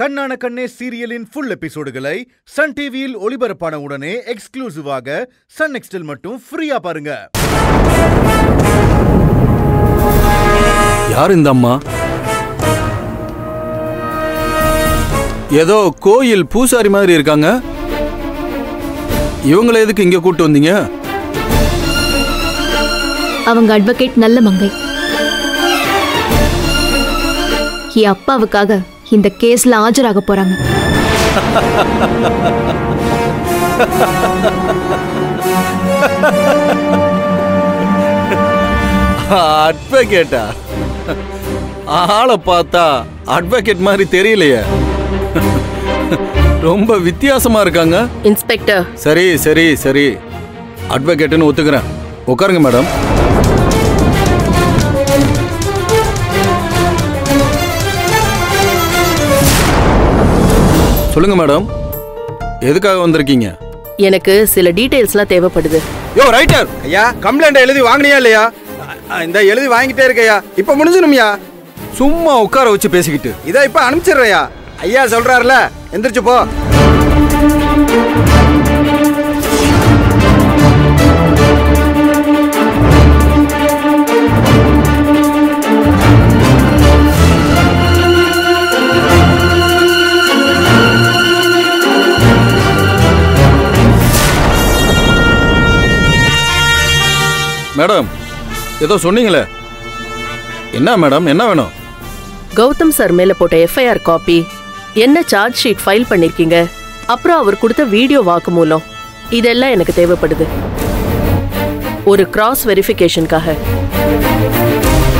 கண்ணான கண்ணே சீரியலின் full எபிசோடுகளை Sun டிவியில் ஒளிபரப்பான உடனே எக்ஸ்க்ளூசிவாக சன் நெக்ஸ்டில் மட்டும் ஃப்ரீயா பாருங்க யார் இந்த அம்மா ஏதோ கோயில் பூசாரி மாதிரி இருக்காங்க இவங்கள எதுக்கு இங்க கூட்டு வந்தீங்க அவங்க அட்வொகேட் நல்ல மங்கை என் அப்பாவுக்காக இந்த கேஸ்ல ஆஜராக போறாங்க அட்வொகேட்டா ஆளை பார்த்தா அட்வொகேட் மாதிரி தெரியலையே ரொம்ப வித்தியாசமா இருக்காங்க இன்ஸ்பெக்டர் சரி சரி சரி அட்வொகேட்டுன்னு ஒத்துக்கிறேன் உட்காருங்க மேடம் சொல்லுங்க மேடம் எதுக்காக வந்திருக்கீங்க எனக்கு சில டீடைல்ஸ்லாம் தேவைப்படுது யோ ரைட்டர் ஐயா கம்ப்ளைண்ட் எழுதி வாங்கினியா இல்லையா அ, இந்த எழுதி வாங்கிட்டே இருக்கையா இப்ப முடிஞ்சிடும்யா சும்மா உட்கார வச்சு பேசிக்கிட்டு இதை இப்ப அனுப்பிச்சிடுறையா ஐயா சொல்றாருல எந்திரிச்சு போ மேடம் ஏதோ சொன்னீங்களே என்ன மேடம் என்ன வேணும் கௌதம் சார் மேல போட்ட எஃப்ஐஆர் காப்பி என்ன சார்ஜ் ஷீட் ஃபைல் பண்ணிருக்கீங்க அப்புறம் அவர் கொடுத்த வீடியோ வாக்குமூலம் இதெல்லாம் எனக்கு தேவைப்படுது ஒரு கிராஸ் வெரிஃபிகேஷனுக்காக